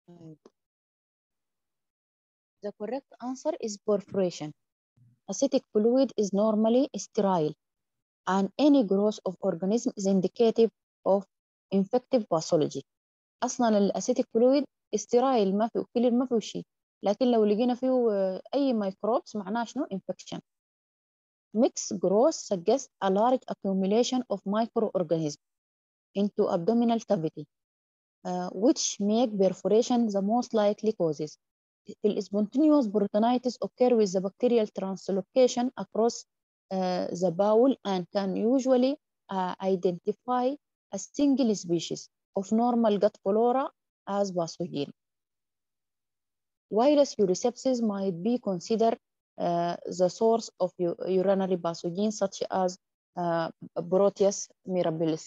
The correct answer is perforation. Acidic fluid is normally sterile and any growth of organism is indicative of infective pathology. اصلا الاسيتيك فلويد استرايل ما فيه كلير ما فيه شيء لكن لو لقينا فيه اي ميكروبس معناه شنو infection mixed growth suggests a large accumulation of microorganisms into abdominal cavity uh, which make perforation the most likely causes the spontaneous peritonitis occur with the bacterial translocation across uh, the bowel and can usually uh, identify a single species of normal gut flora as pathogen. Virus urosepsis might be considered uh, the source of urinary pathogens such as uh, Proteus mirabilis.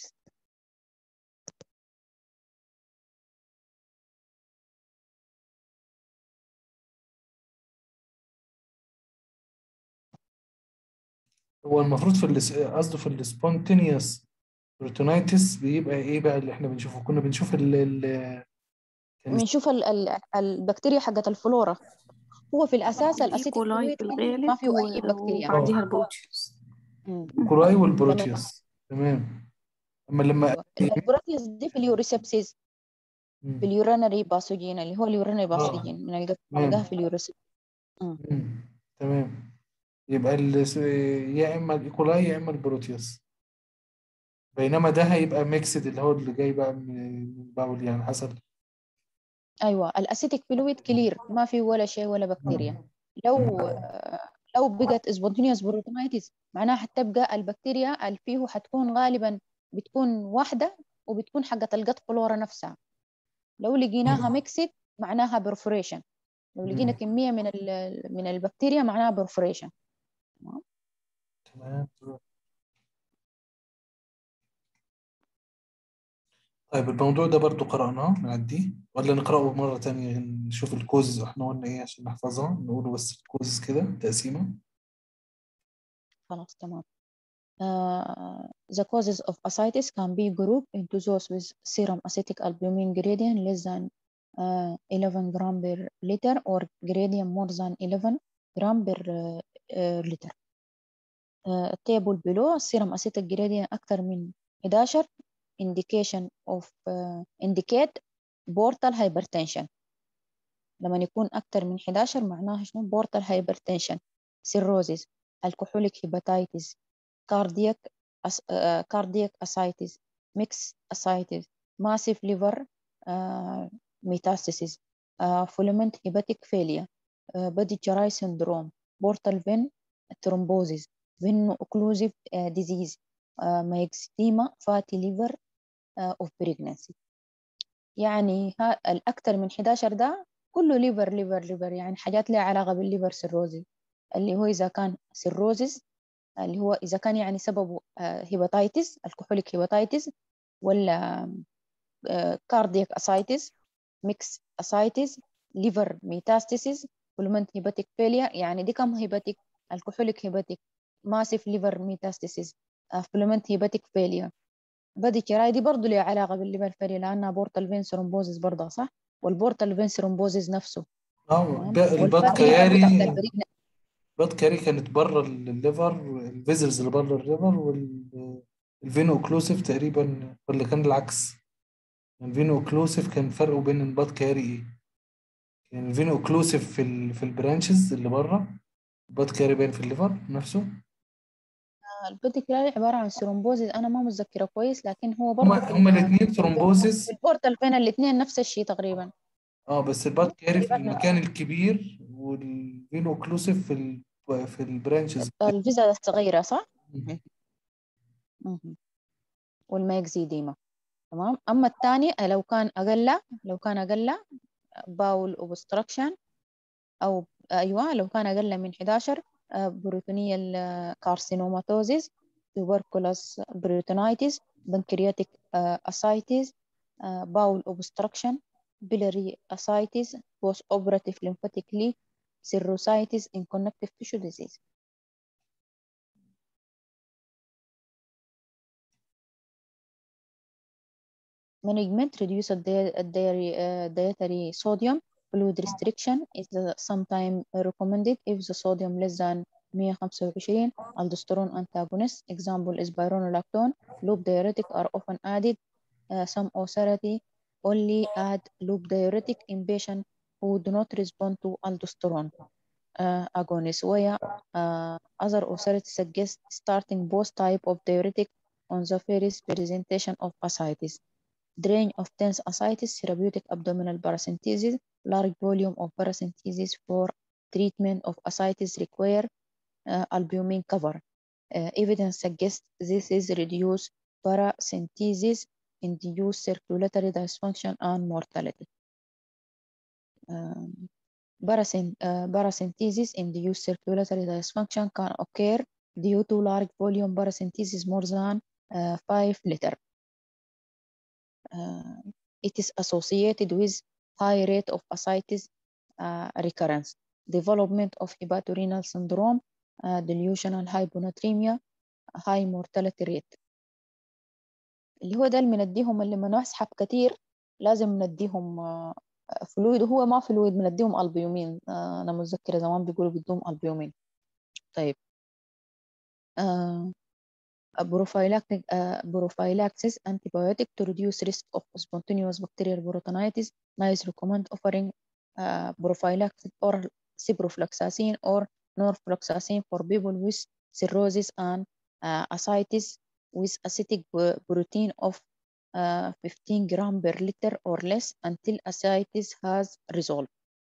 هو المفروض في الاس- قصده في السبونتينيوس بروتونايتس بيبقى ايه بقى اللي احنا بنشوفه كنا بنشوف ال ال كان بنشوف ال- ال- البكتيريا حقت الفلورا هو في الاساس الاسيتيك إيكولاي فلويد في ما الغالب فيه اي بكتيريا وبعديها البروتيوس مم. الكولاي والبروتيوس تمام اما لما أيوة. البروتيوس دي في اليوريسبسيس مم. في اليورينري باثوجين اللي هو اليورينري آه. باثوجين بنلقى- تمام. بنلقاها في اليوريسبسيس مم. تمام يبقى ال يا اما الايكولاي يا اما البروتيوس بينما ده هيبقى ميكسد اللي هو اللي جاي بقى من من الباول يعني حسب ايوه الاسيتيك فلويد كلير ما فيه ولا شيء ولا بكتيريا لو لو بقت سبونتينيوس بروتونايتس معناها حتبقى البكتيريا اللي فيه حتكون غالبا بتكون واحده وبتكون حقت الجت فلورا نفسها لو لقيناها ميكسد معناها برفوريشن لو لقينا مم. كميه من ال- من البكتيريا معناها برفوريشن تمام طيب الموضوع ده برضو قرأناه نعديه ولا نقرأه مرة تانية نشوف الكوزز احنا قلنا ايه عشان نحفظها نقوله بس الكوزز كده تقسيمة خلاص تمام Uh, the causes of ascites can be grouped into those with serum acetic albumin gradient less than uh, 11 gram per liter or gradient more than 11 gram per uh, uh, liter. Uh, table below serum acetic gradient أكثر من 11 indication of uh, indicate portal hypertension لما يكون أكثر من 11 معناها شنو portal hypertension cirrhosis alcoholic hepatitis cardiac as, uh, cardiac ascites mixed ascites massive liver uh, metastasis uh, fulminant hepatic failure uh, body Chiari syndrome portal vein thrombosis vein occlusive uh, disease uh, myxedema fatty liver uh, of pregnancy يعني ها الأكثر من 11 ده كله ليفر ليفر ليفر يعني حاجات لها علاقة بالليفر سيروزيس اللي هو إذا كان سيروزيس اللي هو إذا كان يعني سببه هيباتيتس الكحوليك هيباتيتس ولا كاردياك اسايتس ميكس اسايتس ليفر ميتاستاسيس فلومنت هيباتيك فيلير يعني دي كم هيباتيك الكحوليك هيباتيك ماسيف ليفر ميتاستاسيس فلومنت هيباتيك فيلير بدي كراي دي برضه لها علاقة بالليفر فيلير لأنها بورتال فين ثرومبوزيس برضه صح والبورتال فين ثرومبوزيس نفسه اه تمام ب- الباد والفاتي ليفر بتاعت كياري البريجنة الباد كياري كانت بره الليفر الفيزلز اللي بره الليفر والفينو اوكلوسيف تقريبا ولا كان العكس الفينو اوكلوسيف كان فرقه بين الباد كياري ايه يعني الفينو اوكلوسيف في ال في البرانشز اللي بره الباد كياري باين في الليفر نفسه البودي كلاري عبارة عن ثرومبوزيس أنا ما متذكرة كويس لكن هو هما برضه في هما ال- الاثنين ثرومبوزيس في البورتال فين الاثنين نفس الشيء تقريبا اه بس الباد كياري في تقريبا المكان الكبير والفينو اوكلوسيف في ال في البرانشز الفيزا الصغيرة صح؟ مهم. والماكزيديما تمام أما الثاني لو كان أقل لو كان أقل باول اوبستراكشن أو أيوة لو كان أقل من 11 بروتونيال كارسينوماتوزيس tuberculous peritonitis pancreatic ascites bowel obstruction biliary ascites post-operative lymphatic leak cirrhosis in connective tissue disease management reduce الدي- الدياري- uh, dietary sodium fluid restriction is uh, sometimes recommended if the sodium less than 125 aldosterone antagonist example is spironolactone loop diuretic are often added uh, some authority only add loop diuretic in patients who do not respond to aldosterone uh, agonist where uh, other authorities suggest starting both type of diuretic on the first presentation of ascites drain of tense ascites, therapeutic abdominal paracentesis, large volume of paracentesis for treatment of ascites require uh, albumin cover. Uh, evidence suggests this is reduced paracentesis, induced circulatory dysfunction and mortality. Um, paracen- uh, paracentesis induced circulatory dysfunction can occur due to large volume paracentesis more than uh, 5 liter. Uh, it is associated with high rate of ascites uh, recurrence, development of hepatorenal syndrome, uh, delusional hyponatremia, high mortality rate. اللي هو ده اللي بنديهم اللي لما نسحب كتير لازم نديهم آه، فلويد هو ما فلويد بنديهم البيومين آه، انا متذكره زمان بيقولوا بدهم البيومين طيب آه prophylactic uh, prophylaxis antibiotic to reduce risk of spontaneous bacterial peritonitis. NICE recommend offering uh, prophylaxis oral ciprofloxacin or norfloxacin for people with cirrhosis and uh, ascites with acidic uh, protein of uh, 15 gram per liter or less until ascites has resolved.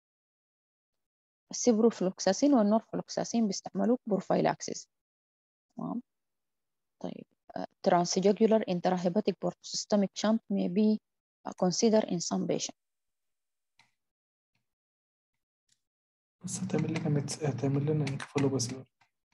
السيبروفلوكساسين والنورفلوكساسين بيستعملوا بروفايلاكسيس تمام طيب uh, transjugular intrahepatic portosystemic shunt may be uh, considered in some patients. بس هتعمل لنا مت... هتعمل لنا انكفالوباسي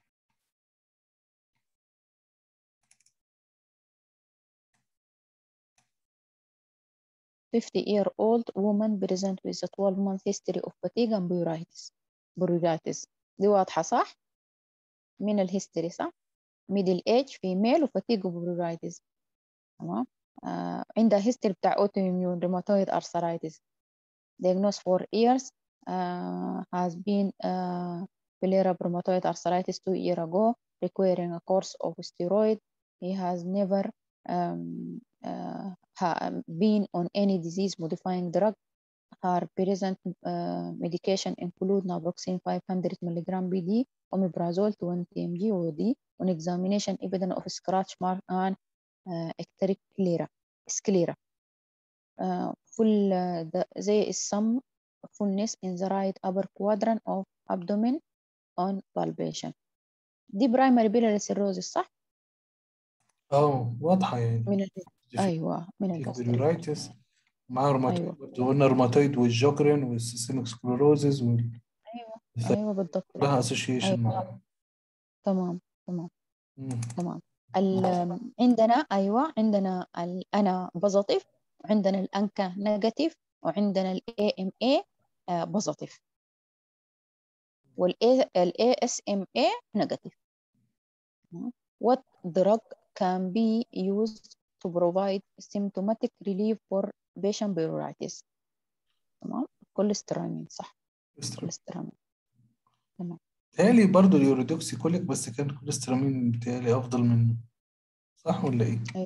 50 year old woman present with a 12 month history of fatigue and pruritus. pruritus. دي واضحة صح؟ من الهيستوري صح؟ middle age female وفاتيج وبروريتس تمام آه عندها هيستوري بتاع autoimmune rheumatoid arthritis diagnosed for years uh, has been uh, flare rheumatoid arthritis two years ago requiring a course of steroid he has never um, uh, ha been on any disease modifying drug her present uh, medication include naproxen 500 mg BD, omeprazole 20 mg OD, on examination evidence of scratch mark and uh, ecteric sclera. sclera. Uh, full uh, the, there is some fullness in the right upper quadrant of abdomen on palpation. دي primary biliary cirrhosis صح؟ اه واضحة يعني من ال... ايوه من الجاستريك الجستريتس معاه روماتويد أيوة. برضه قلنا روماتويد والجوكرين والسيستميك سكلروزز وال ايوه ايوه بالضبط لها اسوشيشن أيوة. مع تمام تمام مم. تمام ال- عندنا ايوه عندنا ال- انا بوزيتيف وعندنا الانكا نيجاتيف وعندنا الاي ام اي بوزيتيف والاي الاي اس ام اي نيجاتيف what drug can be used to provide symptomatic relief for patient pruritus تمام كوليسترامين صح كوليسترامين بتهيألي برضه اليوريدوكسي كوليك بس كان كوليسترامين بتهيألي أفضل منه صح ولا إيه؟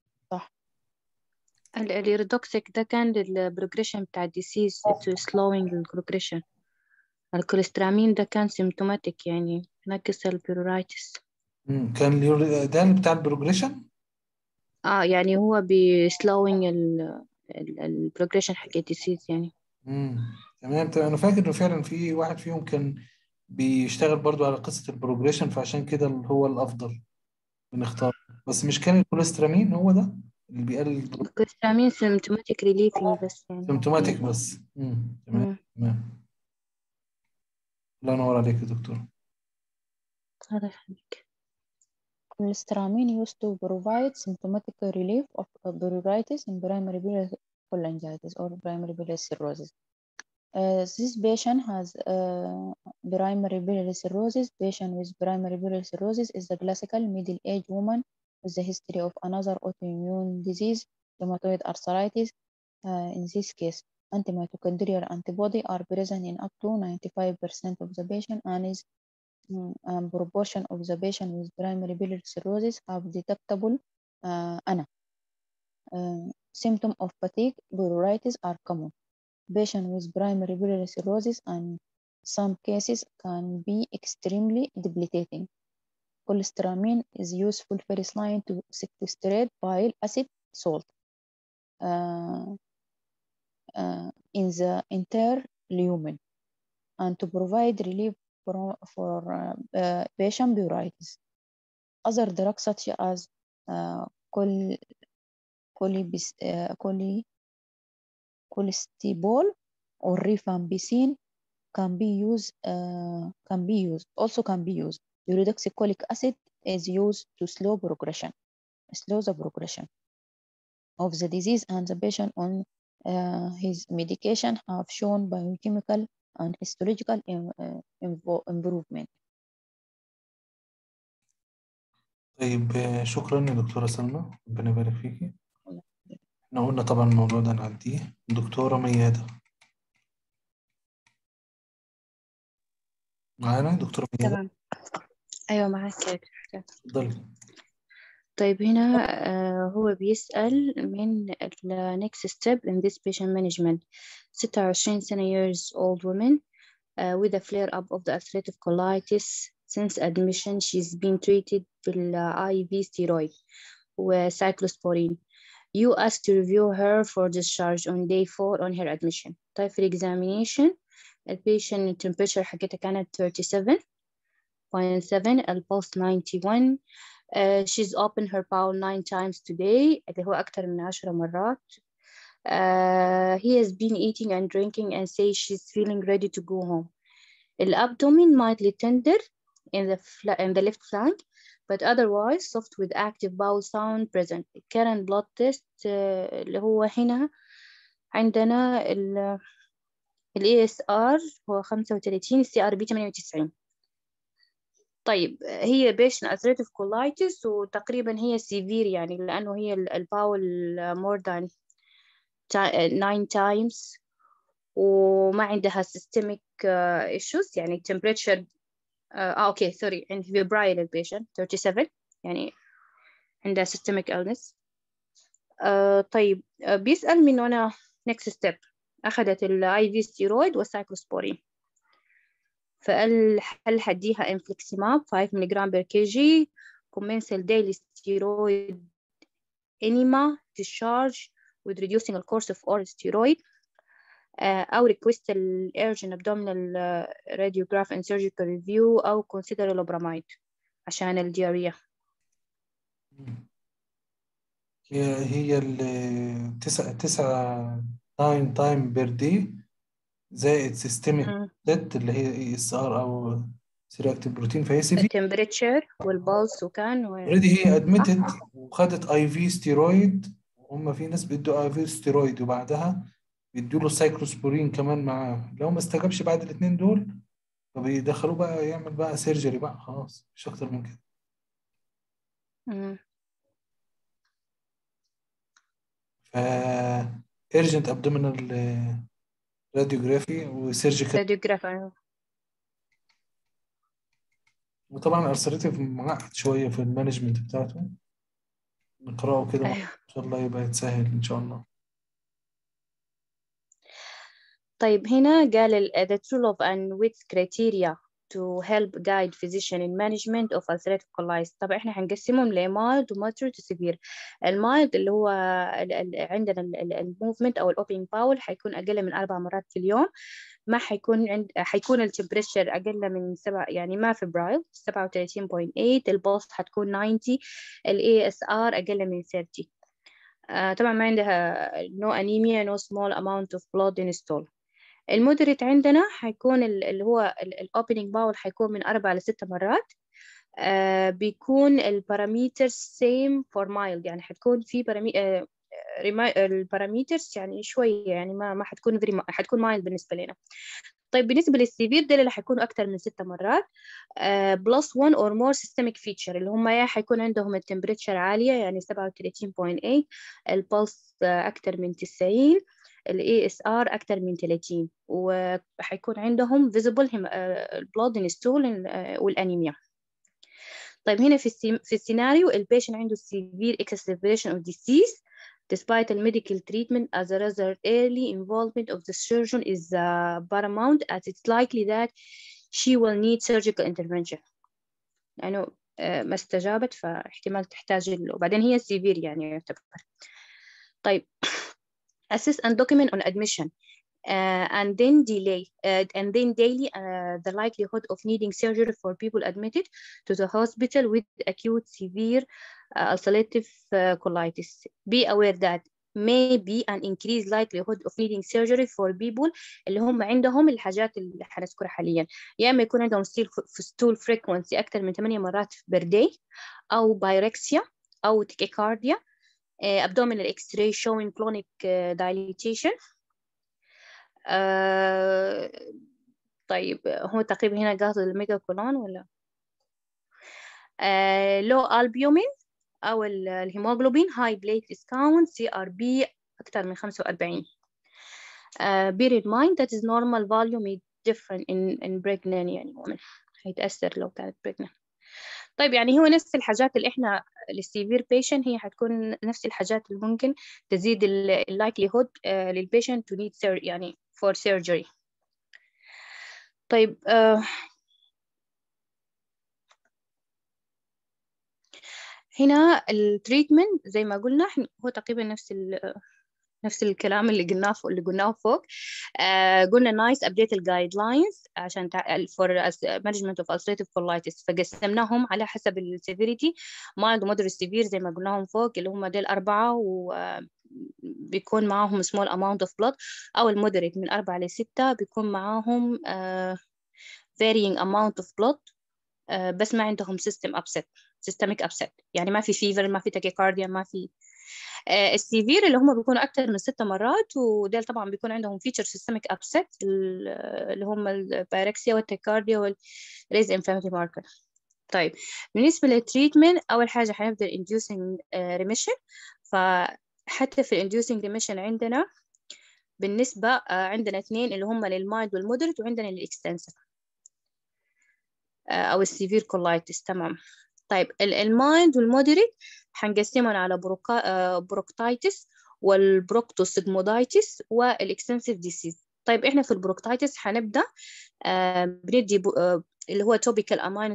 ال- الإيرودوكسيك ده كان للبروجريشن بتاع الديسيز to slowing البروجريشن الكوليسترامين ده كان سيمتوماتيك يعني نقص البيرورايتس مم. كان اليوري... ده اللي بتاع البروجريشن؟ اه يعني هو بي slowing البروجريشن حق الديسيز يعني مم. تمام تمام أنا فاكر إنه فعلا في واحد فيهم كان بيشتغل برضه على قصة البروجريشن فعشان كده هو الأفضل بنختار بس مش كان الكوليسترامين هو ده اللي بيقلل الكوليسترامين سيمتوماتيك ريليفينج بس يعني سيمتوماتيك بس مم. تمام مم. تمام الله ينور عليك يا دكتور هذا يخليك Cholestyramine used to provide symptomatic relief of pruritus in primary biliary cholangitis or primary biliary cirrhosis. Uh, this patient has uh, primary biliary cirrhosis. Patient with primary biliary cirrhosis is the classical middle-aged woman with a history of another autoimmune disease rheumatoid arthritis. Uh, in this case, antimitochondrial antibody are present in up to 95% of the patient and is mm, um, proportion of the patient with primary biliary cirrhosis have detectable uh, ANA. Uh, symptom of fatigue pruritus are common. Patient with primary biliary cirrhosis and some cases can be extremely debilitating. Cholestyramine is useful first line to sequestrate bile acid salt uh, uh, in the interlumen and to provide relief for, for uh, uh, patient pruritus. Other drugs such as uh, col colibis, uh, coli, colestibol or rifampicin can be used uh, can be used also can be used ursodeoxycholic acid is used to slow progression slow the progression of the disease and the patient on uh, his medication have shown biochemical and histological im- uh, imvo- improvement طيب آه، شكرا يا دكتورة سلمى ربنا يبارك فيكي احنا قلنا طبعا الموضوع ده نعديه دكتورة ميادة معانا دكتورة ميادة تمام أيوة معاك يا دكتور. اتفضلي طيب هنا آه، هو بيسأل من ال next step in this patient management 26 سنة years old woman uh, with a flare up of the ulcerative colitis since admission she's been treated بال IV steroid وcyclosporine you asked to review her for discharge on day 4 on her admission طيب في examination the patient temperature حقتها كانت 37.7 البulse 91 Uh, she's opened her bowel nine times today اللي هو أكتر من عشرة مرات. Uh, he has been eating and drinking and says she's feeling ready to go home. The abdomen mildly tender in the, fla- in the left flank, but otherwise soft with active bowel sound present. current blood test uh, اللي هو هنا عندنا ال ال ESR هو 35 السي ار بي 98 طيب هي patient ulcerative colitis وتقريبا هي severe يعني لأنه هي ال- الباول more than ti- nine times وما عندها systemic uh, issues يعني temperature اه آه، اوكي سوري عند febrile البيشنت 37 يعني عندها systemic illness آه طيب آه بيسأل من أنا next step أخذت ال IV steroid والسايكلوسبورين فقال هل حديها انفليكسيماب 5 ملغ بير كي جي commensal daily steroid enema discharge with reducing the course of oral steroid آه، أو request ال urgent abdominal آه، radiograph and surgical review أو consider lobramide عشان الديارية هي هي ال تسعة تسعة تايم تايم بير دي زائد سيستميك مم. ست اللي هي اي اس ار او سيركتيف بروتين فهي سي في التمبريتشر والبلس وكان و... اوريدي هي ادميتد وخدت اي في ستيرويد هم في ناس بيدوا اي في ستيرويد وبعدها بيدوا له سايكلوسبورين كمان معاه لو ما استجابش بعد الاثنين دول فبيدخلوه بقى يعمل بقى سيرجري بقى خلاص مش اكتر من كده مم. ف urgent abdominal راديوجرافي وسيرجيكال راديوجراف أيوة. وطبعا السريتيف معقد شويه في المانجمنت بتاعته نقراه كده أيوة. ان شاء الله يبقى يتسهل ان شاء الله طيب هنا قال ال the tool of and with criteria to help guide physician in management of ulcerative colitis طبعا احنا هنقسمهم ل mild و moderate و severe المايلد اللي هو ال ال عندنا الموفمنت او الاوبننج باول حيكون اقل من اربع مرات في اليوم ما حيكون عند حيكون التمبريتشر اقل من سبع يعني ما فبرايل 37.8 البلس حتكون 90 الاي اس ار اقل من 30 آه طبعا ما عندها no anemia no small amount of blood in stool المودريت عندنا حيكون ال- اللي هو الاوبننج باول حيكون من أربعة لست مرات آه بيكون الباراميترز سيم فور مايلد يعني حتكون في برامي... آه الباراميترز يعني شوية يعني ما ما حتكون very حتكون مايلد بالنسبة لنا طيب بالنسبة للسيفير ده اللي حيكونوا أكتر من ستة مرات بلس 1 or more systemic feature اللي هم يا حيكون عندهم التمبريتشر عالية يعني 37.8 البلس أكتر من 90 ال ASR أكتر من 30 وحيكون عندهم visible blood in stool والأنيميا طيب هنا في السي... في السيناريو البيشن عنده severe exacerbation of disease despite the medical treatment as a result early involvement of the surgeon is uh, paramount as it's likely that she will need surgical intervention لأنه يعني ما استجابت فاحتمال تحتاج له وبعدين هي severe يعني يعتبر طيب assess and document on admission uh, and then delay uh, and then daily uh, the likelihood of needing surgery for people admitted to the hospital with acute severe ulcerative colitis. Be aware that may be an increased likelihood of needing surgery for people اللي هم عندهم الحاجات اللي حنذكرها حاليا يا اما يكون عندهم stool frequency اكثر من 8 مرات per day او pyrexia او tachycardia abdominal x-ray showing clonic dilatation آه طيب هو تقريبا هنا قاصد الميجا كولون ولا آه لو البيومين او الهيموغلوبين هاي بليتلس كاونت سي ار بي اكثر من 45 uh, bear in mind that is normal volume is different in, in pregnant يعني woman هيتأثر لو كانت pregnant طيب يعني هو نفس الحاجات اللي احنا للسيفير بيشنت هي حتكون نفس الحاجات اللي ممكن تزيد اللايكليهود للبيشنت to need يعني for surgery طيب uh, هنا التريتمنت زي ما قلنا هو تقريبا نفس نفس الكلام اللي قلناه فوق اللي قلناه فوق آه قلنا نايس ابديت الجايد لاينز عشان فور مانجمنت اوف ulcerative colitis فقسمناهم على حسب السيفيريتي مايلد ومودريت سيفير زي ما قلناهم فوق اللي هم ديل أربعة و بيكون معاهم small amount of blood أو المودريت من أربعة لستة بيكون معاهم uh, varying amount of blood uh, بس ما عندهم system upset systemic upset يعني ما في fever ما في tachycardia ما في uh, السيفير اللي هم بيكونوا أكثر من ستة مرات وديل طبعا بيكون عندهم feature systemic upset اللي هم البايركسيا والتكارديا والريز inflammatory marker طيب بالنسبة للتريتمنت أول حاجة حنبدأ inducing remission ف حتى في الانديوسنج ريميشن عندنا بالنسبة عندنا اثنين اللي هم للمايد والمودريت وعندنا للإكستنسيف أو السيفير كولايتس تمام طيب المايد والمودريت حنقسمهم على بروكا بروكتايتس والبروكتوسيجمودايتس والإكستنسيف ديسيز طيب إحنا في البروكتايتس حنبدأ بندي اللي هو توبيكال أمينو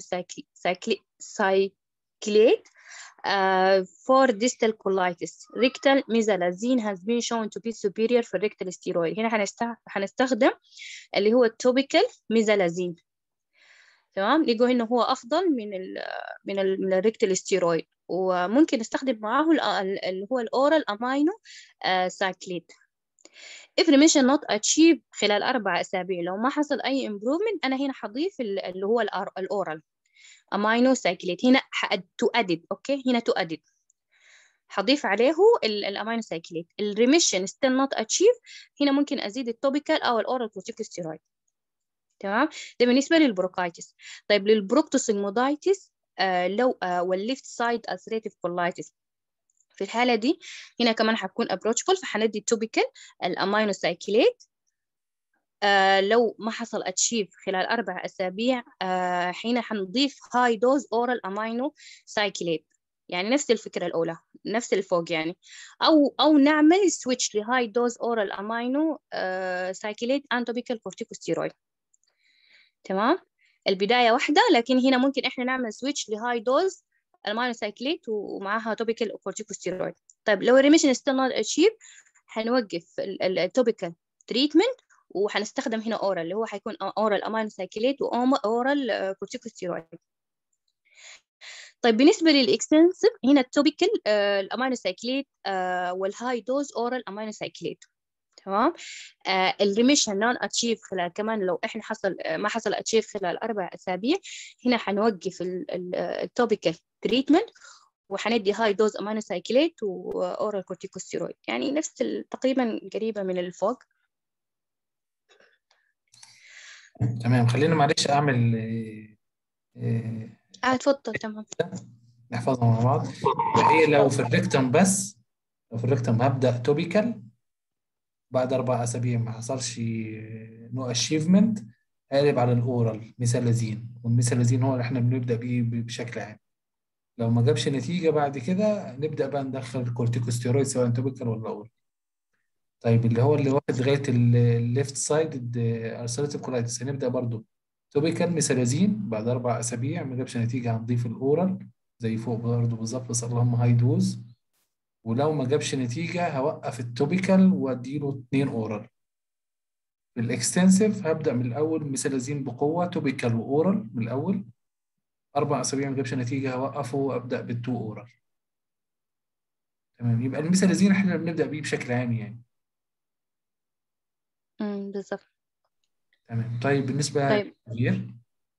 سايكليت Uh, for distal colitis rectal mesalazine has been shown to be superior for rectal steroid هنا هنست... هنستخدم اللي هو التوبيكال ميزالازين تمام لقوا انه هو افضل من ال من ال من الريكتال ستيرويد وممكن نستخدم معاه اللي هو الاورال امينو سايكليت if remission not achieved خلال أربع أسابيع لو ما حصل أي improvement أنا هنا حضيف اللي هو الأورال امينو سايكليت هنا تؤدد اوكي هنا تؤدد حضيف عليه الامينو سايكليت الريميشن ستيل نوت اتشيف هنا ممكن ازيد التوبيكال او الاورال كورتيكوستيرويد تمام ده بالنسبه للبروكايتس طيب للبروكتوسيجمودايتس آه لو آه والليفت سايد ulcerative colitis في الحالة دي هنا كمان حكون approachable فحندي التوبيكال الامينو سايكليت آه لو ما حصل اتشيف خلال أربع أسابيع آه حين حنضيف هاي دوز أورال أمينو سايكليت يعني نفس الفكرة الأولى نفس الفوق يعني أو أو نعمل سويتش لهاي دوز أورال أمينو آه سايكليت أند توبيكال كورتيكوستيرويد تمام البداية واحدة لكن هنا ممكن إحنا نعمل سويتش لهاي دوز المينو سايكليت ومعاها توبيكال كورتيكوستيرويد طيب لو الريميشن ستيل نوت اتشيف حنوقف التوبيكال تريتمنت وحنستخدم هنا اورال اللي هو حيكون اورال امينو سايكليت واورال كورتيكوستيرويد طيب بالنسبة للإكستنسيف هنا التوبيكال الأمينو سايكليت والهاي دوز أورال أمينو سايكليت تمام آه الريميشن نون اتشيف خلال كمان لو احنا حصل ما حصل اتشيف خلال اربع اسابيع هنا حنوقف التوبيكال تريتمنت وحندي هاي دوز امينو سايكليت واورال كورتيكوستيرويد يعني نفس تقريبا قريبه من الفوق تمام خلينا معلش اعمل آه، آه، اه اتفضل تمام نحفظها مع بعض هي لو في الريكتم بس لو في الريكتم هبدا توبيكال بعد اربع اسابيع ما حصلش نو اشيفمنت قالب على الاورال ميثالازين والميثالازين هو اللي احنا بنبدا بيه بشكل عام لو ما جابش نتيجه بعد كده نبدا بقى ندخل كورتيكوستيرويد سواء توبيكال ولا اورال طيب اللي هو اللي واخد لغايه الليفت سايد ارثريتيف كولايتس هنبدا برضو توبيكال ميثالازين بعد اربع اسابيع ما جابش نتيجه هنضيف الاورال زي فوق برضه بالظبط بس اللهم هاي دوز ولو ما جابش نتيجة هوقف التوبيكال واديله اتنين اورال في الاكستنسيف هبدأ من الأول ميثالازين بقوة توبيكال وأورال من الأول أربع أسابيع ما جابش نتيجة هوقفه وأبدأ بالتو أورال تمام يبقى الميثالازين احنا بنبدأ بيه بشكل عام يعني امم بالظبط تمام طيب بالنسبة طيب. للتغيير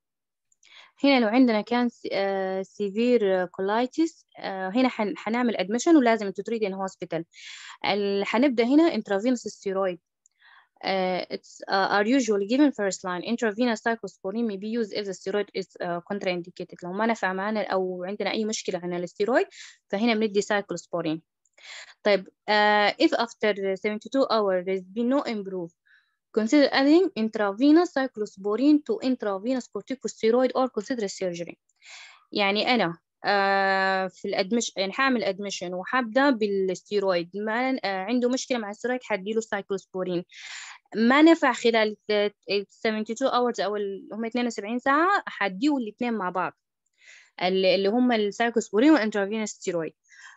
هنا لو عندنا كان سيفير كولايتس هنا حن- حنعمل ادميشن ولازم تتريد ان هوسبيتال حنبدا هنا intravenous steroid uh, it's uh, are usually given first line intravenous cyclosporine may be used if the steroid is uh, contraindicated لو ما نفع معنا او عندنا اي مشكله عن الستيرويد فهنا بندي cyclosporine طيب uh, if after 72 hours there's been no improve consider adding intravenous cyclosporine to intravenous corticosteroid or consider surgery يعني أنا آه في الادمش يعني حاعمل ادمشن وحابدا بالستيرويد ما آه عنده مشكله مع الستيرويد حديله سايكلوسبورين ما نفع خلال ال 72 hours او ال- هم 72 ساعه حديه الاثنين مع بعض اللي اللي هم السايكلوسبورين والانترافينوس ستيرويد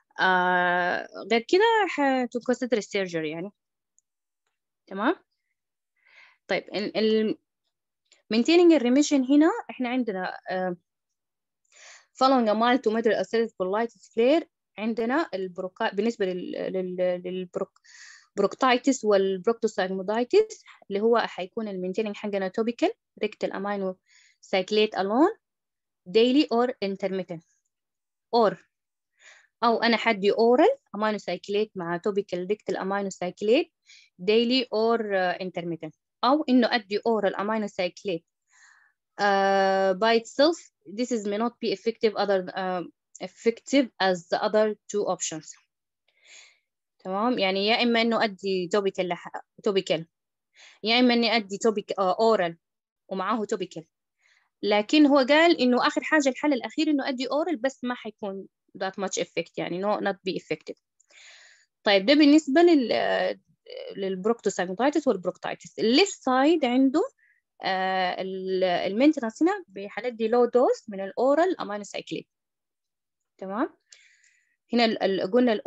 آه غير كده حتكونسيدر السيرجري يعني تمام طيب ال ال maintaining الريميشن هنا احنا عندنا uh, following a mild to moderate ulcerative colitis flare عندنا البروكا بالنسبة لل لل للبروك بروكتايتس والبروكتوسايمودايتس اللي هو حيكون المينتيننج حقنا توبيكال ريكتال امينو سايكليت الون daily or intermittent or أو أنا حدي oral amino cyclate مع topical rectal amino cyclate daily or uh, intermittent أو إنه أدي oral amino cyclate uh, by itself this is may not be effective other uh, effective as the other two options تمام يعني يا إما إنه أدي topical لح... topical يا إما إني أدي topic uh, oral ومعاه topical لكن هو قال إنه آخر حاجة الحل الأخير إنه أدي oral بس ما حيكون that much effect يعني no not be effective طيب ده بالنسبة لل للبروكتوسايموتايتس والبروكتايتس الليفت سايد عنده آه المينتنس هنا بحندي لو دوز من الاورال امينو سايكليت تمام هنا ال- ال- قلنا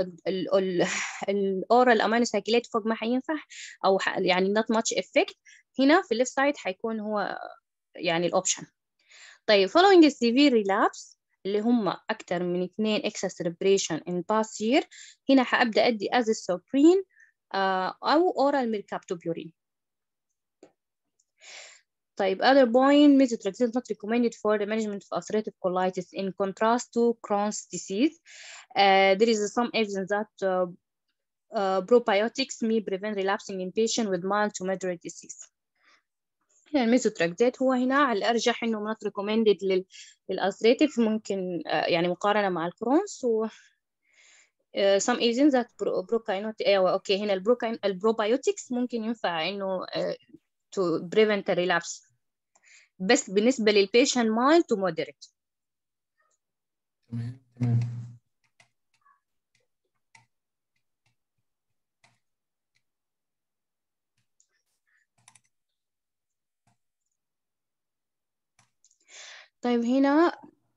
الاورال امينو سايكليت فوق ما حينفع او ح- يعني not much effect هنا في الليفت سايد حيكون هو يعني الاوبشن طيب following a severe relapse اللي هم أكتر من اثنين excess celebration in past year هنا حأبدأ أدي azathioprine uh, أو oral mercaptopurine طيب other point methotrexate is not recommended for the management of ulcerative colitis in contrast to Crohn's disease. Uh, there is some evidence that uh, uh, probiotics may prevent relapsing in patients with mild to moderate disease. هنا الميزوتراكزات هو هنا على الأرجح إنه not recommended لل للألسريتيف ممكن uh, يعني مقارنة مع الكرونس و uh, some agents that pro prokinot أيوة أوكي هنا البروكاين البروبايوتكس ممكن ينفع إنه uh, to prevent a relapse بس بالنسبة للبيشنت mild to moderate تمام تمام طيب هنا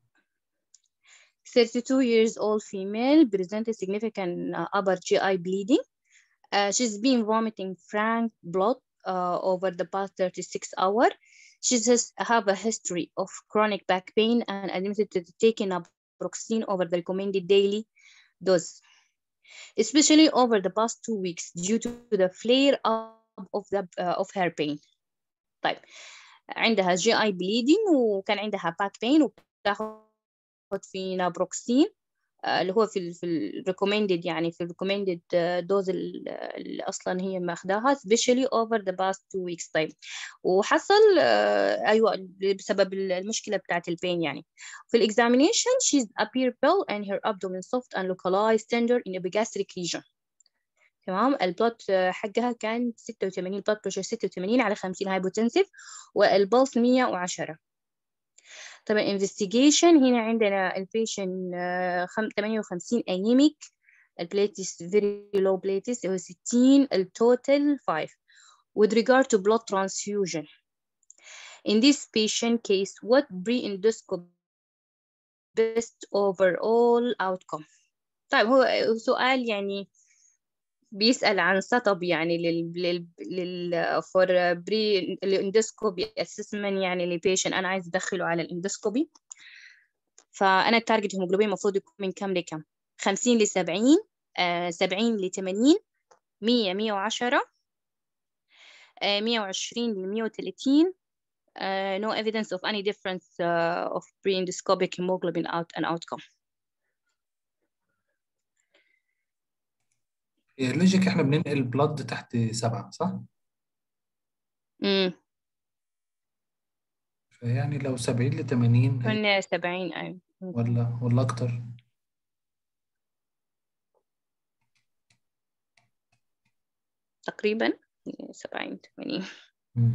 32 years old female presented significant uh, upper GI bleeding. Uh, she's been vomiting frank blood uh, over the past 36 hours. She has have a history of chronic back pain and admitted to taking naproxen over the recommended daily dose, especially over the past two weeks due to the flare up of the uh, of her pain. طيب عندها جي اي بليدنج وكان عندها باك بين وبتاخد في نابروكسين آه، اللي هو في ال في ال recommended يعني في ال recommended دوز اللي أصلا هي ماخداها especially over the past two weeks طيب وحصل آه، أيوة بسبب المشكلة بتاعت البين يعني في ال examination she's appear pale and her abdomen soft and localized tender in epigastric region تمام البلوت حقها كان 86 بلوت بريشر 86 على 50 هايبوتنسيف والبلس 110 طبعا investigation هنا عندنا البيشن 58 انيميك البليتس very low platelets هو 60 التوتال 5 with regard to blood transfusion in this patient case what pre-endoscopy best overall outcome طيب هو سؤال يعني بيسأل عن سطب يعني لل لل لل for بري الاندوسكوبي assessment يعني للبيشن أنا عايز أدخله على الاندوسكوبي فأنا التارجت هيموجلوبين المفروض يكون من كم لكم؟ 50 ل 70 آه 70 ل 80 100 110 آه 120 ل 130 uh, no evidence of any difference uh, of pre-endoscopic hemoglobin out and outcome. اللوجيك احنا بننقل البلد تحت سبعة صح؟ امم فيعني لو 70 ل 80 كنا 70 أيوة ولا ولا أكتر تقريبا 70 80 مم.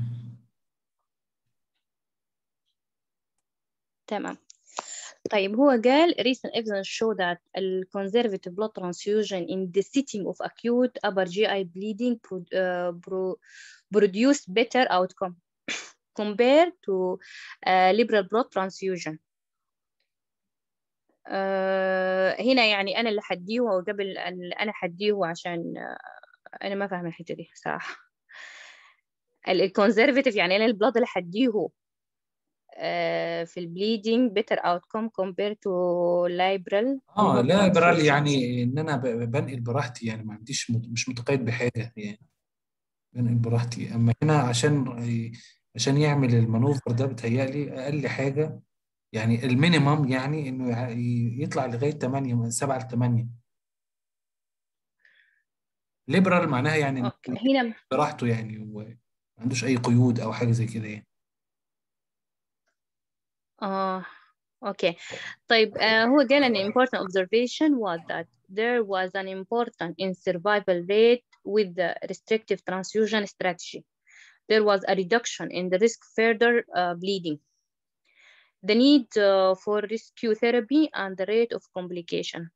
تمام طيب هو قال recent evidence show that the conservative blood transfusion in the setting of acute upper GI bleeding pro, uh, pro, produce better outcome compared to uh, liberal blood transfusion. uh, هنا يعني أنا اللي حديه وقبل أن أنا حديه عشان uh, أنا ما فاهمة الحتة دي صراحة. الكونزرفاتيف يعني أنا البلاد اللي حديه في البليدنج better outcome compared to liberal اه blood لا برال transfusion. يعني ان انا ب- بنقل براحتي يعني ما عنديش مت- مش متقيد بحاجه يعني بنقل براحتي اما هنا عشان عشان يعمل المانوفر ده بتهيألي اقل حاجه يعني المينيمم يعني انه يع- يطلع لغايه 8 من 7 ل 8 ليبرال معناها يعني إنه أوكي هنا براحته يعني وما عندوش اي قيود او حاجه زي كده يعني آه أوكي طيب آه هو قال an important observation was that there was an important in survival rate with the restrictive transfusion strategy. There was a reduction in the risk further uh, bleeding, the need uh, for rescue therapy and the rate of complication.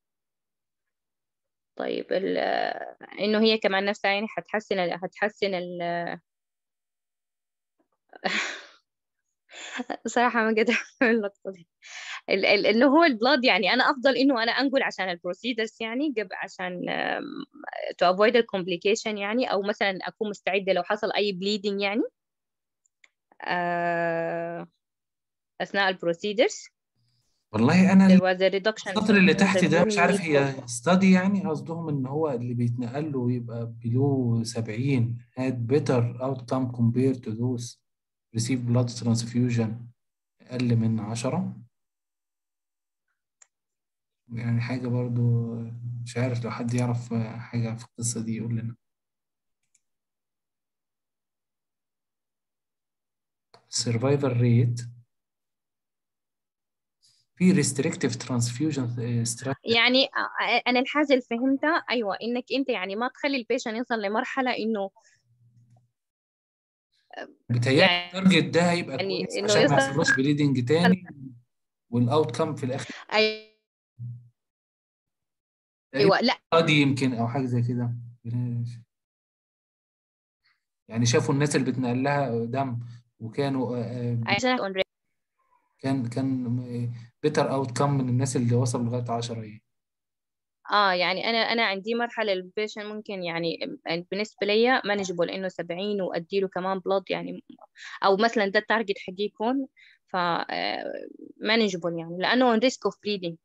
طيب ال- آه، إنه هي كمان نفسها يعني هتحسن ال- هتحسن ال صراحة ما قادرة أفهم اللقطة دي ال- ال- إنه هو البلاد يعني أنا أفضل إنه أنا أنقل عشان البروسيدرز يعني قبل عشان آم، to avoid the complication يعني أو مثلا أكون مستعدة لو حصل أي bleeding يعني آه، أثناء البروسيدرز والله انا there was a reduction السطر اللي in the تحت ده مش عارف need for هي ستادي يعني قصدهم ان هو اللي بيتنقل له يبقى بلو 70 had better outcome compared to those receive blood transfusion اقل من 10 يعني حاجة برضو مش عارف لو حد يعرف حاجة في القصة دي يقول لنا survival rate في restrictive transfusion strategy يعني آه، أنا الحاجة اللي فهمتها أيوة إنك أنت يعني ما تخلي البيشن يوصل لمرحلة إنه بيتهيألي يعني التارجت ده هيبقى يعني كويس إنه عشان ما يوصل يحصلوش بليدنج تاني والاوت كام في الاخر أيوة لا قاضي يمكن او حاجه زي كده يعني شافوا الناس اللي بتنقل لها دم وكانوا آه، آه، عشان on كان كان بيتر اوت كام من الناس اللي وصلوا لغايه 10 يعني اه يعني انا انا عندي مرحله البيشن ممكن يعني بالنسبه لي مانجبل انه 70 وادي له كمان بلود يعني او مثلا ده التارجت حقي يكون ف مانجبل يعني لانه ريسك اوف بليدنج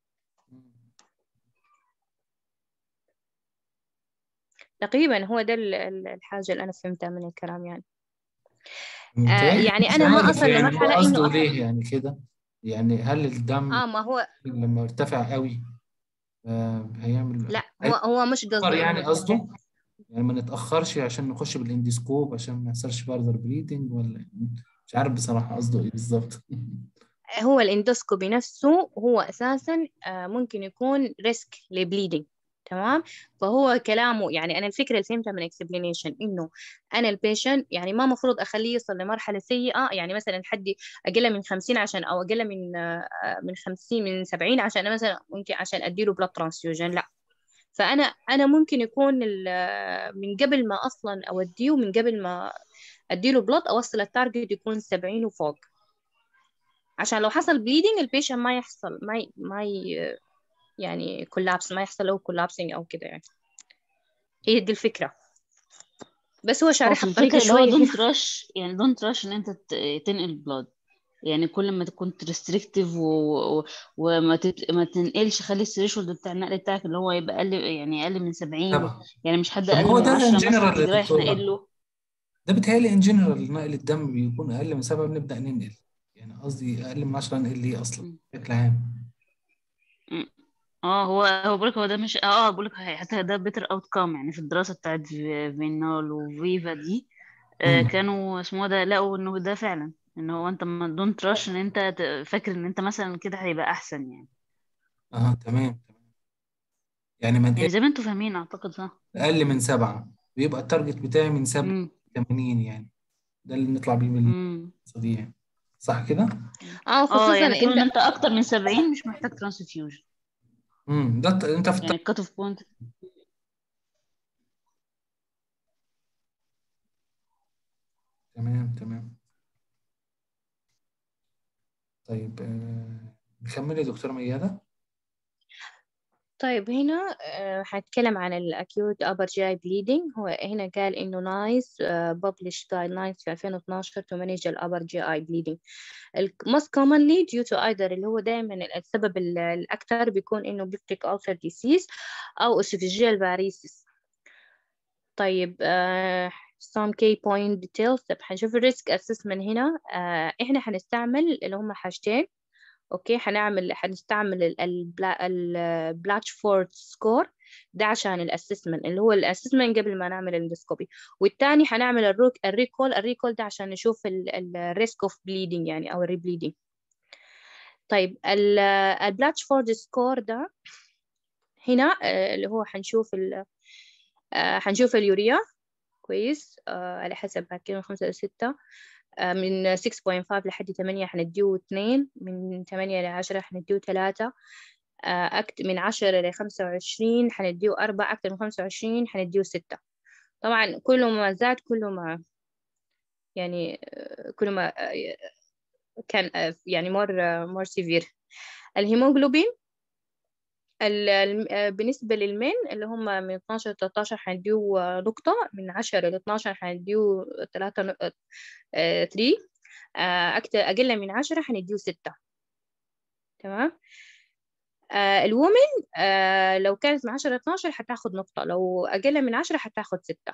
تقريبا هو ده ال- ال- الحاجه اللي انا فهمتها من الكلام يعني آه متهيألي يعني مش انا ما عارف اصل يعني هو لمرحله قصده انه ليه يعني كده يعني هل الدم اه ما هو لما ارتفع قوي آه، هيعمل لا هو هو مش هيتأخر قصدي يعني إنه- قصده يعني ما نتأخرش عشان نخش بالانديسكوب عشان ما يحصلش فاردر بليدنج ولا مش عارف بصراحة قصده ايه بالظبط هو الاندوسكوبي نفسه هو اساسا آه، ممكن يكون ريسك لبليدنج تمام فهو كلامه يعني انا الفكره اللي فهمتها من اكسبلينيشن انه انا البيشنت يعني ما مفروض اخليه يوصل لمرحله سيئه يعني مثلا حد اقل من 50 عشان او اقل من آه، من 50 من 70 عشان أنا مثلا ممكن عشان اديله بلاد ترانسفيوجن لا فانا انا ممكن يكون ال- من قبل ما اصلا اوديه من قبل ما اديله بلاد اوصل التارجت يكون 70 وفوق عشان لو حصل بليدنج البيشنت ما يحصل ما ي... ما ي... يعني كولابس ما يحصل له كولابسنج او كده يعني هي دي الفكرة بس هو هو شارحها في بطريقة الفكرة اللي هو شوية دونت رش يعني دونت رش ان انت ت- تنقل بلاد يعني كل ما تكون ريستريكتيف و... و... وما تت... ما تنقلش خلي الثريشولد بتاع النقل بتاعك اللي هو يبقى اقل يعني اقل من 70 طبعا يعني مش حد طب اقل هو من ده 10 in مثلا general تيجي يا رايح دكتورة. ناقل له ده بيتهيألي ان جنرال نقل الدم بيكون اقل من سبعة بنبدأ ننقل يعني قصدي اقل من 10 ننقل ليه اصلا مم. بشكل عام اه هو هو بقولك هو ده مش اه بقولك حتى ده بيتر اوت كام يعني في الدراسة بتاعت في- فينول وفيفا دي آه مم. كانوا اسمه ده لقوا انه ده فعلا ان هو انت ما دونت رش ان انت ت- فاكر ان انت مثلا كده هيبقى احسن يعني اه تمام تمام يعني ما يعني نقل زي ما انتوا فاهمين اعتقد صح اقل من سبعة بيبقى التارجت بتاعي من 70 امم 80 يعني ده اللي نطلع بيه من امم القصة دي يعني صح كده؟ اه اه خصوصا يعني طول انت ما انت اكتر من 70 مش محتاج ترانسفيوجن امم ده ت- انت في يعني الكات اوف بوينت تمام تمام طيب آه، نكمل يا دكتورة ميادة طيب هنا آه، هنتكلم عن الأكيوت upper GI bleeding هو هنا قال إنه نايس published guidelines في 2012 to manage ال upper GI bleeding ال most commonly due to either اللي هو دائما السبب ال- الأكثر بيكون إنه peptic ulcer disease أو esophageal varices طيب آه some key point details طب هنشوف ال risk assessment هنا آه إحنا هنستعمل اللي هم حاجتين اوكي هنعمل هنستعمل البلاتشفورد سكور ده عشان الاسسمنت اللي هو الاسسمنت قبل ما نعمل الاندوسكوبي والتاني هنعمل الروك الريكول الريكول ده عشان نشوف الريسك اوف بليدنج يعني او الريبليدنج طيب البلاتشفورد سكور ده هنا آه، اللي هو هنشوف ال آه، هنشوف اليوريا كويس آه، على حسب كده خمسة لستة آه، من 6.5 لحد 8 حنديه 2 من 8 ل 10 حنديه 3 أكت من 10 ل 25 حنديه 4 أكتر من 25 حنديه 6 طبعا كل ما زاد كل ما يعني آه، كل ما آه، كان آه، يعني more آه، more severe الهيموغلوبين ال- ال- آه، بالنسبة للمين اللي هم من 12 ل 13 حنديه آه، نقطة من 10 ل 12 حنديه 3 3 أكتر أقل من 10 حنديه 6 تمام آه الومن آه لو كانت من 10 ل 12 هتاخد نقطة لو أقل من 10 هتاخد 6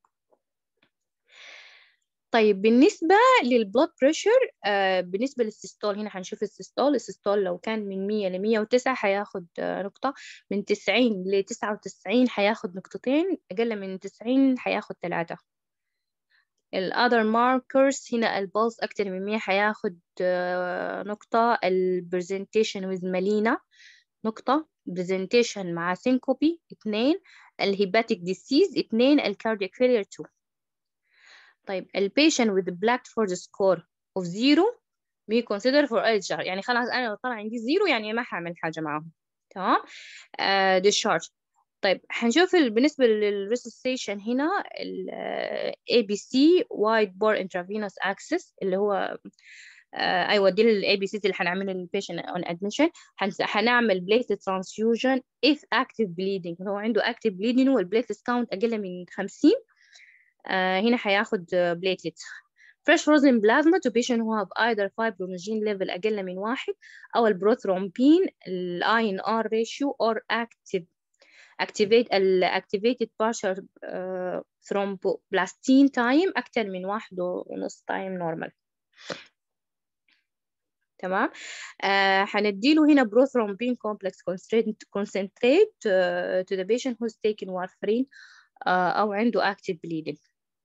طيب بالنسبة للبلود بريشر آه بالنسبة للسيستول هنا هنشوف السيستول السيستول لو كان من 100 ل 109 هياخد آه نقطة من 90 ل 99 هياخد نقطتين أقل من 90 هياخد ثلاثة ال other markers هنا البلس أكتر من 100 هياخد آه نقطة ال presentation with melina نقطة presentation مع syncope اتنين الهيباتيك disease اتنين الكاردياك failure 2 طيب ال patient with Blackford score of zero be considered for discharge يعني خلاص أنا لو طلع عندي زيرو يعني ما هعمل حاجة معاهم تمام uh, discharge طيب هنشوف ال- بالنسبة للريسوسيشن هنا ال آه، ABC wide bore intravenous access اللي هو آه، ايوه دي الاي بي سي اللي هنعمله للبيشنت اون ادميشن هنعمل بليتلت ترانسفيوجن if active bleeding هو عنده active bleeding والبليتلت كاونت اقل من 50 آه، هنا هياخد بليتلت fresh frozen plasma to patient who have either fibrinogen level أقل من واحد أو البروثرومبين ال INR ratio or active activate ال activated partial uh, thromboplastin time أكتر من واحد ونص time normal تمام آه هنديله هنا prothrombin complex concentrate concentrate uh, to the patient who's taken warfarin uh, أو عنده active bleeding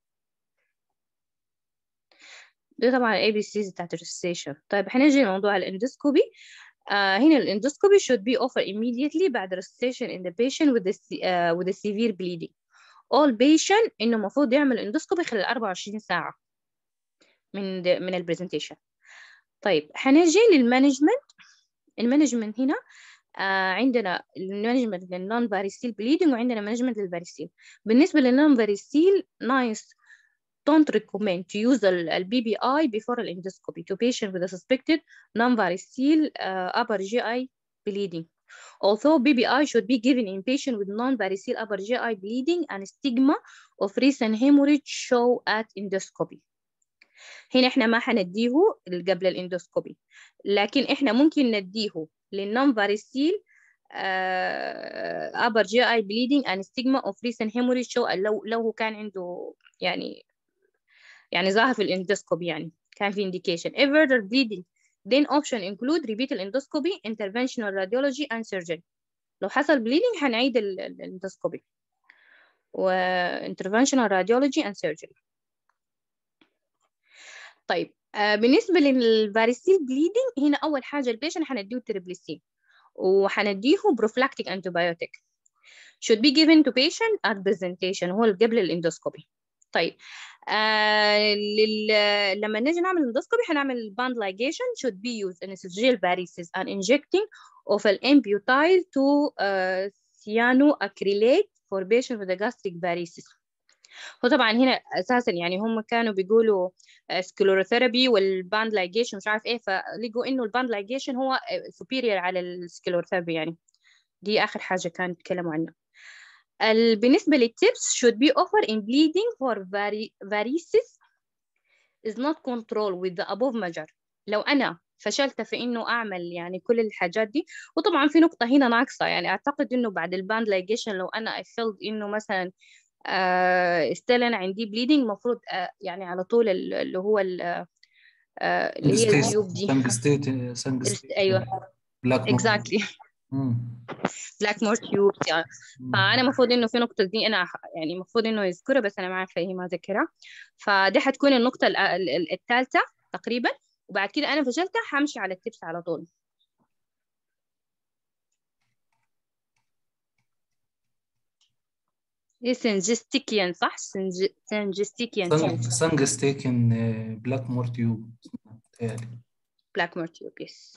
ده طبعا الاي بي سيز بتاعت الريسيشن طيب هنيجي لموضوع الاندوسكوبي آه هنا الاندوسكوبي should be offered immediately بعد resuscitation in the patient with the, uh, with the severe bleeding all patient انه المفروض يعمل اندوسكوبي خلال 24 ساعة من the, من البرزنتيشن طيب هنيجي للمانجمنت المانجمنت هنا آه عندنا المانجمنت للنون فاريسيل بليدنج وعندنا مانجمنت للفاريسيل بالنسبة للنون فاريسيل نايس don't recommend to use the BBI before the endoscopy to patient with a suspected non-varicose uh, upper GI bleeding. Although BBI should be given in patient with non-varicose upper GI bleeding and stigma of recent hemorrhage show at endoscopy. هنا احنا ما حنديه قبل الاندوسكوبي لكن احنا ممكن نديه للنون فاريسيل uh, upper GI bleeding and stigma of recent hemorrhage show لو لو هو كان عنده يعني يعني ظاهر في الاندوسكوبي يعني كان في indication if further bleeding then option include repeat endoscopy interventional radiology and surgery لو حصل bleeding هنعيد الاندوسكوبي و interventional radiology and surgery طيب آه بالنسبة للفاريسيل bleeding هنا أول حاجة البيشنت هنديه تريبليسين وهنديه prophylactic antibiotic should be given to patient at presentation هو قبل الاندوسكوبي طيب آه لل... لما نيجي نعمل اندوسكوبي هنعمل band ligation should be used in esophageal varices and injecting of an amputyl to uh, cyanoacrylate for patient with a gastric varices هو طبعا هنا اساسا يعني هم كانوا بيقولوا سكلوروثيرابي والباند لايجيشن مش عارف ايه فلقوا انه الباند لايجيشن هو superior على السكلوروثيرابي يعني دي اخر حاجه كانوا يتكلموا عنها بالنسبة للتيبس should be offered in bleeding for varices is not controlled with the above measure لو أنا فشلت في إنه أعمل يعني كل الحاجات دي وطبعا في نقطة هنا ناقصة يعني أعتقد إنه بعد الباند لايجيشن لو أنا I felt إنه مثلا آه still أنا عندي bleeding مفروض آه يعني على طول اللي هو آه اللي هي التيوب دي سانجستيت سانجستيت أيوه بلاك exactly بلاك مور تيوب يعني فانا المفروض انه في نقطه دي انا يعني المفروض انه يذكرها بس انا ما عارفه هي ما ذكرها فدي حتكون النقطه الثالثه تقريبا وبعد كده انا فشلتها حمشي على التبس على طول دي سنجستيكيان صح سنجستيكيان سانجستيكن بلاك مور تيوب بلاك مور تيوب يس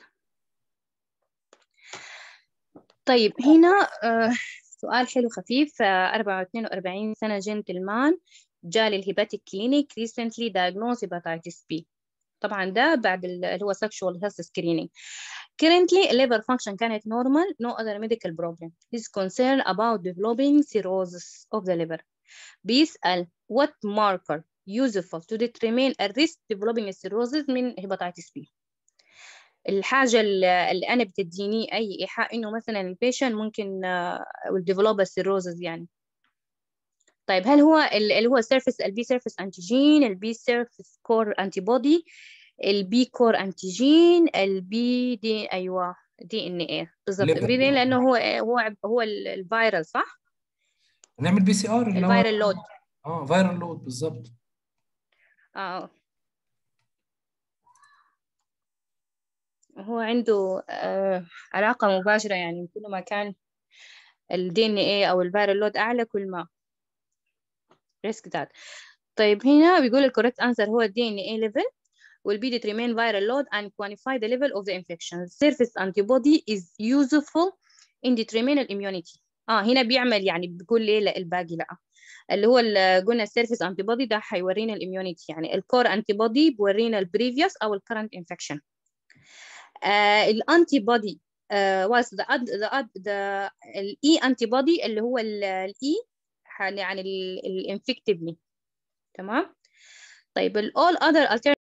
طيب هنا آه سؤال حلو خفيف آه 42 سنة جنتلمان جاء للهيباتيك كلينيك recently diagnosed hepatitis B طبعا ده بعد اللي هو sexual health screening currently liver function كانت normal no other medical problem he's concerned about developing cirrhosis of the liver بيسأل what marker useful to determine a risk developing cirrhosis من hepatitis B الحاجة اللي أنا بتديني أي إيحاء إنه مثلا البيشن ممكن develop cirrhosis يعني طيب هل هو اللي هو سيرفيس البي سيرفيس انتيجين البي سيرفيس كور انتي بودي البي كور انتيجين البي دي ايوه دي ان ايه بالظبط البي دي لانه هو هو هو الفيرال صح؟ نعمل بي سي ار الفيرال لود اه فيرال لود بالظبط اه هو عنده آه علاقة مباشرة يعني كل ما كان الدي ان ايه او الفيرال لود اعلى كل ما risk that طيب هنا بيقول الكوريكت answer هو DNA level will be determine viral load and quantify the level of the infection. Surface antibody is useful in determining immunity. اه هنا بيعمل يعني بيقول ليه لا الباقي لا اللي هو اللي قلنا السيرفيس انتي بودي ده هيورينا الاميونيتي يعني الكور انتي بودي بورينا البريفيوس او الكرنت انفكشن الانتي بودي was the the the الاي انتي بودي اللي هو الاي يعني الانفكتيفلي تمام طيب ال all other